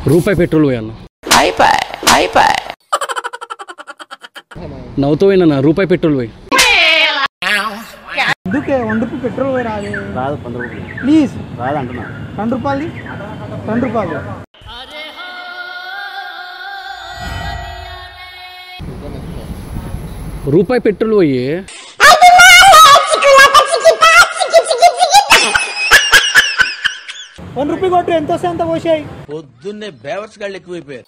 రూపాయి పెట్రోల్ పోయి అన్న నవ్వుతూ పోయినా రూపాయి పెట్రోల్ పోయి ఎందుకే వన్ రూపీ పెట్రోల్ పోయి రాదు రాదు పంద్ర రూపాయలు ప్లీజ్ రాదు అంటున్నా రెండు రూపాయలు రెండు రూపాయలు రూపాయి పెట్రోల్ పోయి వన్ రూపీ కొట్టు ఎంత వస్తే అంత పోసాయి పొద్దున్నే బేవర్స్ గాళ్ళు ఎక్కువైపోయారు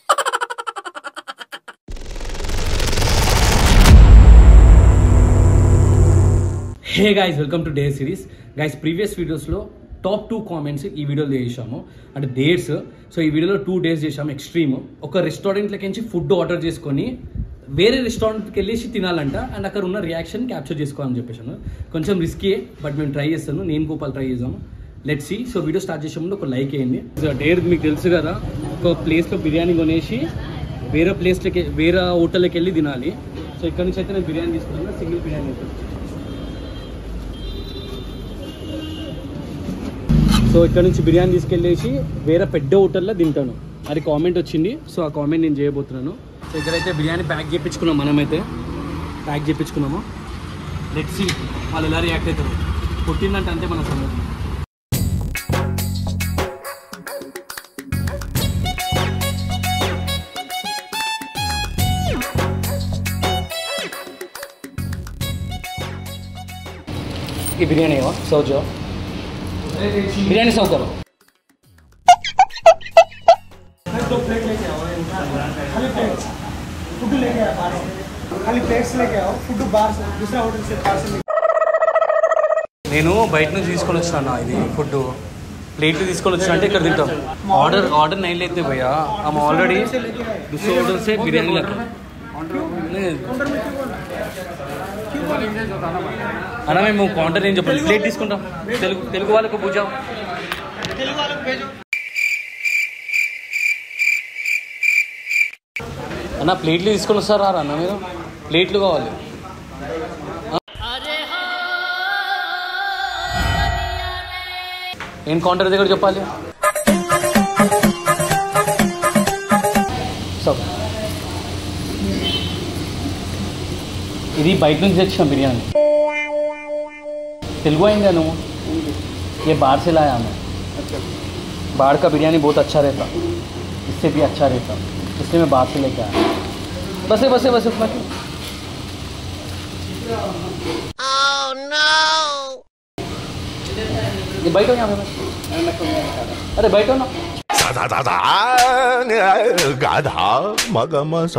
hey guys welcome to day series guys previous వీడియోస్లో టాప్ టూ కామెంట్స్ ఈ వీడియోలో చేసాము అంటే డేట్స్ సో ఈ వీడియోలో టూ డేస్ చేసాము ఎక్స్ట్రీమ్ ఒక రెస్టారెంట్లకి ఫుడ్ ఆర్డర్ చేసుకొని వేరే రెస్టారెంట్కి వెళ్ళేసి తినాలంట అండ్ అక్కడ ఉన్న రియాక్షన్ క్యాప్చర్ చేసుకోవాలని చెప్పేసాను కొంచెం రిస్కీ బట్ మేము ట్రై చేస్తాను నేను గోపాల్ ట్రై చేసాము let see so video start చేసే ముందు ఒక లైక్ వేయండి డేర్ మీకు తెలుసు కదా ఒక ప్లేస్లో బిర్యానీ కొనేసి వేరే ప్లేస్లకి వేరే హోటల్కి వెళ్ళి తినాలి సో ఇక్కడ నుంచి అయితే నేను బిర్యానీ తీసుకున్నాను సింగిల్ బిర్యానీ అయితే సో ఇక్కడ నుంచి బిర్యానీ తీసుకెళ్ళేసి వేరే పెద్ద హోటల్లో తింటాను అది కామెంట్ వచ్చింది సో ఆ కామెంట్ నేను చేయబోతున్నాను సో ఇక్కడైతే బిర్యానీ ప్యాక్ చేయించుకున్నాం మనమైతే ప్యాక్ చేయించుకున్నాము లెట్ సి వాళ్ళు ఎలా రియాక్ట్ అవుతారు పుట్టిందంటే అంతే మన సంగతి ఈ బిర్యానీ సౌ జో बिरयानी सर्व करो खाली प्लेट्स फूड लेके आओ पार्सल खाली प्लेट्स लेके आओ फूड बाहर से दूसरा होटल से पार्सल నేను బయట నుంచి తీసుకొని వచ్చినా ఇది ఫుడ్ ప్లేట్లు తీసుకొని వచ్చిన అంటే ఇక్కడ తింటాం ఆర్డర్ ఆర్డర్ నైన్ అయితే భయ్యా ఆమె ఆల్రెడీ दूसरे होटल से बिरयानी लेकर అన్న మేము కౌంటర్ ఏం చెప్పాలి ప్లేట్ తీసుకుంటాం తెలుగు తెలుగు వాళ్ళకు పూజ అన్న ప్లేట్లు తీసుకొని వస్తారా అన్న మీరు ప్లేట్లు కావాలి ఏం కౌంటర్ దగ్గర చెప్పాలి సో ఇది బయట నుంచి తెచ్చిన బిర్యానీ తెలుగు అయిందా నువ్వు ये बाहर से लाया मैं बाहर का बिरयानी बहुत अच्छा रहता इससे भी अच्छा रहता इसलिए मैं बाहर से लेके आया बसे बसे बसे उतना क्यों ये बैठो यहाँ पे बस। अरे बैठो ना गाधा मगमसा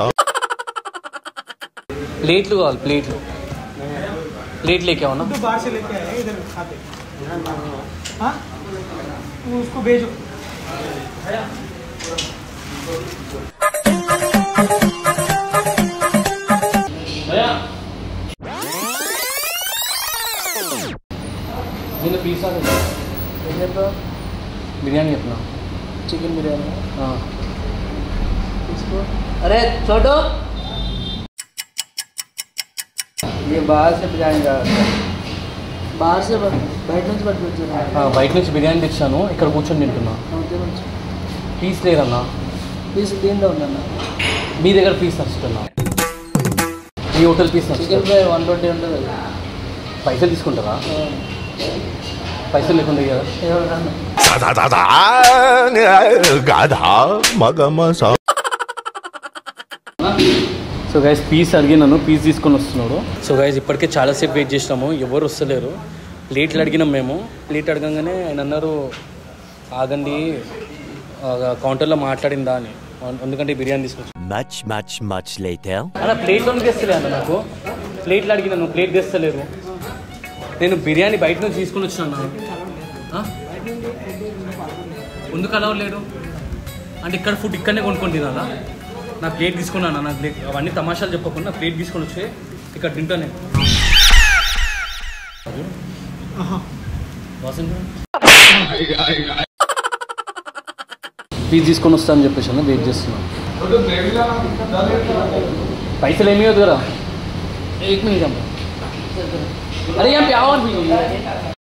प्लेट लो प्लेट लो प्लेट लेके आओ ना फूड बाहर से लेके आए इधर खाते हाँ तो उसको भेजो దీని పిజ్జా బిర్యానీ చెప్పిన चिकन बिरयानी इसको अरे छोटो ये बाहर से बिरयानी जा रहा है बाहर से బయట నుంచి పట్టుకొచ్చాను బయట నుంచి బిర్యానీ తెచ్చాను ఇక్కడ కూర్చొని తింటున్నా పీస్ లేదన్నా పీస్ దీంట్లో ఉందన్న మీ దగ్గర పీస్ నచ్చుతున్నా మీ హోటల్ పీస్ చికెన్ నచ్చుతుంది ఫ్రై వన్ ట్వంటీ ఉంటుంది అది పైసలు తీసుకుంటారా పైసలు లేకుండా కదా ఎవరన్నా गाधा मगमसा సో గైస్ పీస్ అడిగినాను పీస్ తీసుకొని వస్తున్నాడు సో గైస్ ఇప్పటికే చాలాసేపు వెయిట్ చేసినాము ఎవరు వస్తలేరు ప్లేట్లు అడిగినాం మేము ప్లేట్ అడగంగానే ఆయన అన్నారు ఆగండి ఆ, కౌంటర్లో మాట్లాడిందా అని ఎందుకంటే ఈ బిర్యానీ తీసుకొచ్చి much much much later అలా ప్లేట్లో తెస్తలే అన్న నాకు ప్లేట్లు అడిగినాను ప్లేట్ తెస్తలేరు నేను బిర్యానీ బయట నుంచి తీసుకొని వచ్చినా ఎందుకు అలా లేడు అంటే ఇక్కడ ఫుడ్ ఇక్కడనే కొనుక్కొని తినాలా నా ప్లేట్ తీసుకున్నాను నా ప్లేట్ అవన్నీ తమాషాలు చెప్పకుండా ప్లేట్ తీసుకొని వచ్చి ఇక్కడ తింటానే పీస్ తీసుకొని వస్తానని చెప్పేసి వెయిట్ చేస్తున్నాను पैसे लेने हो जरा एक मिनट हम अरे यहाँ पे आओ और भी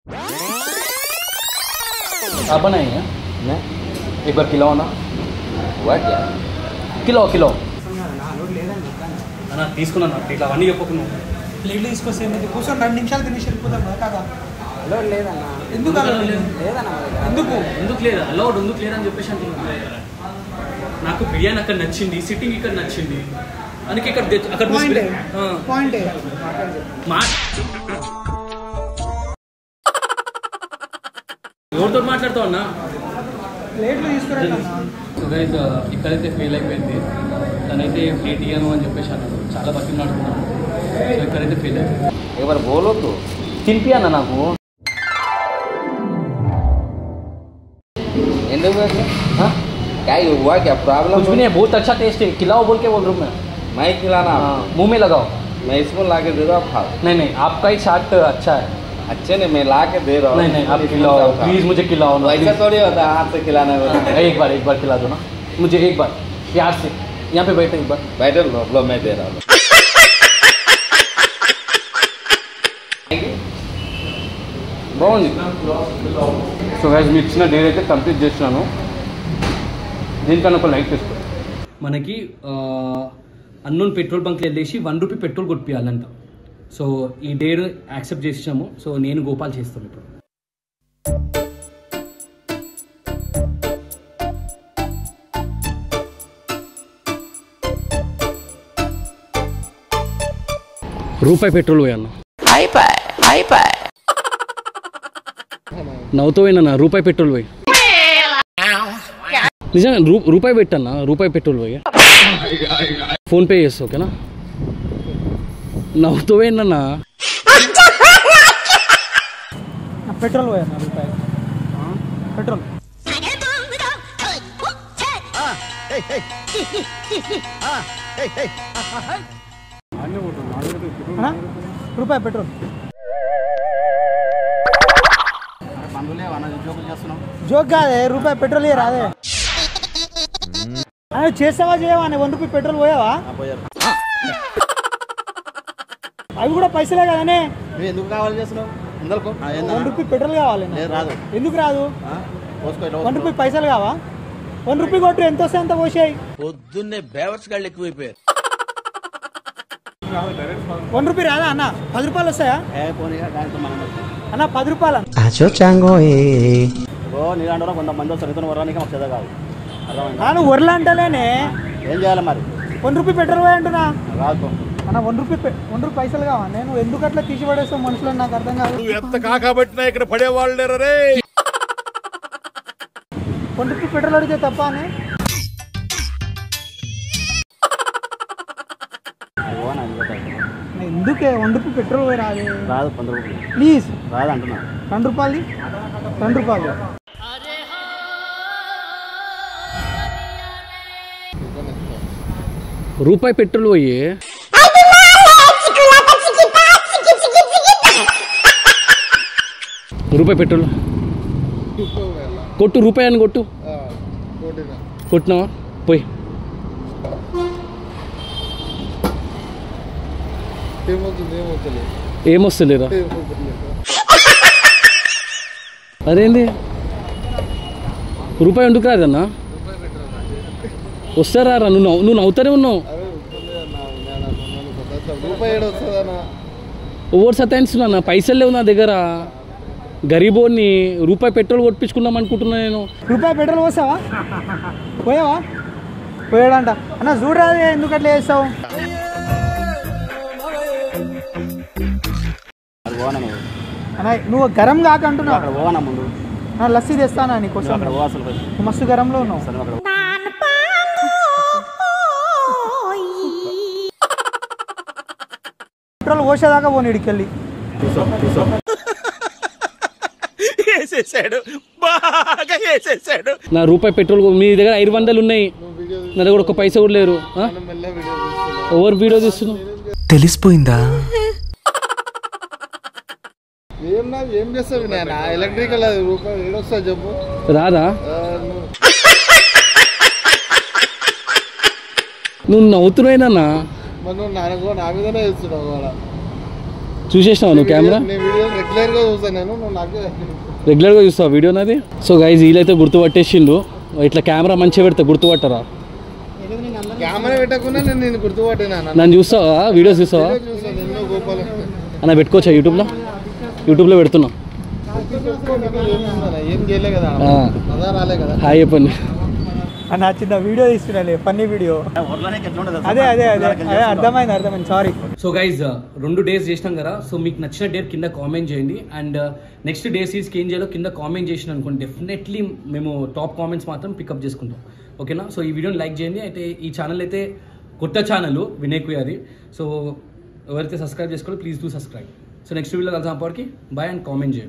आप बनाए हैं एक बार खिलाओ ना కిలో కిలో నా లోడ్ లేదని చెప్పాను అన్న తీసుకున్నాను ఇట్లా అవన్నీ చెప్పకుండా ప్లేట్లు తీసుకొస్తే ఏమైంది కూర్చొని రెండు నిమిషాలు తినేసి వెళ్ళిపోతాం కదా కాదా అలవాటు లేదన్నా ఎందుకు అలా లేదు? లేదన్నా మా దగ్గర ఎందుకు ఎందుకు లేదు అలౌడ్ ఎందుకు లేదని చెప్పేసి అంటున్నాను నాకు బిర్యానీ అక్కడ నచ్చింది సిట్టింగ్ ఇక్కడ నచ్చింది అందుకే ఇక్కడ తెచ్చు- అక్కడ పాయింట్ తీసుకుని- ఆ. పాయింట్ మా ఎవరితో మాట్లాడుతావు అన్నా ప్లేట్లు తీసుకురండి సో గైస్ ఇక్కడైతే ఫెయిల్ అయిపోయింది తనైతే ప్లేట్ ఇయ్యను అని చెప్పేసి అన్నాడు చాలా బతికి నడుపుకున్నాను సో ఇక్కడైతే ఫెయిల్ అయిపోయింది एक बार बोलो तो తినిపి అన్న నాకు ఎందుకు वैसे हाँ क्या ये हुआ क्या प्रॉब्लम कुछ भी नहीं है बहुत अच्छा टेस्ट है खिलाओ बोल के बोल रहा हूँ मैं मैं खिलाना हाँ, मुंह में लगाओ मैं इसको ला के दे रहा हूँ खाओ नहीं नहीं आपका ही चाट अच्छा है अच्छे नहीं मैं ला के दे रहा हूँ नहीं नहीं आप इसको खिलाओ खाओ, खाओ। प्लीज मुझे खिलाओ ना ऐसा please। थोड़ी होता है हाथ से खिलाना होता है एक बार एक बार खिला दो ना मुझे एक बार प्यार से यहाँ पे बैठे एक बार बैठे लो लो मैं दे रहा हूँ బాగుంది సో గైస్ మీ ఇచ్చిన డేట్ అయితే కంప్లీట్ చేస్తున్నాను దీనికన్నా ఒక లైక్ తీసుకో మనకి అన్నోన్ పెట్రోల్ బంక్లో వెళ్ళేసి వన్ రూపీ పెట్రోల్ కొట్టియాలంట సో ఈ డేట్ యాక్సెప్ట్ చేసినాము సో నేను గోపాల్ చేస్తాను ఇప్పుడు రూపాయి పెట్రోల్ పోయన్న నవ్వుతూ పోయినా రూపాయి పెట్రోల్ పోయి నిజంగా రూ రూపాయి పెట్టన్నా రూపాయి పెట్రోల్ పోయి ఫోన్పే చేస్తా ఓకేనా నవ్వుతూ పోయినా పెట్రోల్ పోయన్నా రూపాయలు పెట్రోల్ అన్నా? రూపాయి పెట్రోల్ జోక్ కాదే రూపాయి పెట్రోల్ ఇయ్య రాదే అదే చేస్తావా చేయవా అని వన్ రూపీ పెట్రోల్ పోయావా అవి కూడా పైసలే కదనే నువ్వు ఎందుకు కావాలి చేస్తున్నావు అందరికో వన్ రూపీ పెట్రోల్ కావాలి నాకు. రాదు ఎందుకు రాదు పోసుకో ఇట్లా వన్ రూపీ పైసలు కావా వన్ రూపీ కొట్టు ఎంత వస్తే అంత పోసాయి పొద్దున్నే బేవర్స్ గాళ్ళు ఎక్కువైపోయారు వన్ రూపీ రాదా అన్న పది రూపాయలు వస్తాయా ఏ పోనీగా దాంతో మనం అన్న పది రూపాయలు ఓ నీలాంటి వాళ్ళు కొంతమంది వస్తారు ఇతను వరానికి మాకు చదువు కాదు అర్థమైందా నాను ఒర్లు అంటలేనే ఏం చేయాలి మరి వన్ రూపీ పెట్రోల్ పోయి అంటున్నా రాదు అన్న వన్ రూపీ పె- వన్ రూపీ పైసలు కావా నేను ఎందుకు అట్లా తీసి పడేస్తావు మనుషులను నాకు అర్థం కాదు ఎంత కాకబట్టినా ఇక్కడ పడేవాళ్ళు రే వన్ రూపీ పెట్రోల్ అడిగితే తప్ప అని ఓ నా ఇంకో పైసలు. నేను ఎందుకే వన్ రూపీ పెట్రోల్ పోయి రాదు రాదు పంద్ర రూపాయలు ప్లీజ్ రాదు అంటున్నా రెండు రూపాయలు రెండు రూపాయలు రూపాయి పెట్రోల్ పోయి రూపాయి పెట్రోల్ కొట్టు రూపాయి అని కొట్టు కొట్టినావా పోయి ఏమొస్తలేరా అదేంది రూపాయి ఎందుకు రాదన్నా వస్తారా రా నువ్వు నవ్వు- నువ్వు నవ్వుతానే ఉన్నావు ఓవర్ సతాయిస్తున్నా పైసలు లేవు నా దగ్గర గరీబోని రూపాయి పెట్రోల్ కొట్టించుకుందాం అనుకుంటున్నా నేను రూపాయి పెట్రోల్ పోసావా పోయావా పోయాడంట అన్న చూడరాదు ఎందుకు అట్లా చేస్తావు అది పోనా నువ్వు అన్న నువ్వు గరం కాక అంటున్నావు అక్కడ పోనా ముందు నా లస్సీ తెస్తానా నీకోసం అక్కడ పో అసలు పోయి. నువ్వు మస్తు గరంలో ఉన్నావు అసలు అక్కడ పెట్రోల్ పోసేదాకా పోనీ ఇడికెళ్ళి వేసేసాడు బాగా వేసేసాడు నా రూపాయి పెట్రోల్ కొ- మీ దగ్గర ఐదు వందలు ఉన్నాయి నా దగ్గర ఒక పైసా కూడా లేరు ఆ? ఎవరు వీడియో తీస్తున్నావు తెలిసిపోయిందా ఏం నా ఏం చేస్తావు నాయన ఎలక్ట్రికల్ అది రూపాయలు ఏడొస్తా చెప్పు రాదా ఆ, నువ్వు నువ్వు నవ్వుతున్నాయినా మరి నువ్వు నాన్నకో నా మీదనే చేస్తున్నావు కూడా చూసేసినావు నువ్వు కెమెరా నీ వీడియో రెగ్యులర్ గా చూస్తాను నేను నువ్వు నాకే రెగ్యులర్గా చూస్తావు వీడియో నాది సో గైజ్ వీళ్ళైతే గుర్తుపట్టేసిండు ఇట్లా కెమెరా మంచిగా పెడితే గుర్తుపట్టరా కెమెరా పెట్టకుండా నేను నేను గుర్తుపట్టినా నన్ను నన్ను చూస్తావా వీడియోస్ చూస్తావా చూసాను ఎన్నో గోపాల అన్న పెట్టుకోవచ్చా యూట్యూబ్లో యూట్యూబ్లో పెడుతున్నా ఏం చేయలే కదా ఆ. అదా రాలే కదా హాయ్ చెప్పండి అన్న చిన్న వీడియో తీసుకురాలే ఫన్నీ వీడియో అదే అదే అదే అదే అర్థమైంది అర్థమైంది సారీ సో గైజ్ రెండు డేస్ చేసినాం కదా సో మీకు నచ్చిన డేట్ కింద కామెంట్ చేయండి అండ్ నెక్స్ట్ డే సీరీస్కి ఏం చేయాలో కింద కామెంట్ చేసిన అనుకోండి డెఫినెట్లీ మేము టాప్ కామెంట్స్ మాత్రం పికప్ చేసుకుంటాం ఓకేనా సో ఈ వీడియోని లైక్ చేయండి అయితే ఈ ఛానల్ అయితే కొత్త ఛానల్ వినయ్ అది సో ఎవరైతే సబ్స్క్రైబ్ చేసుకోవాలో please do subscribe so next వీడియోలో కలిసాం అప్పటికి బాయ్ అండ్ కామెంట్ చేయండి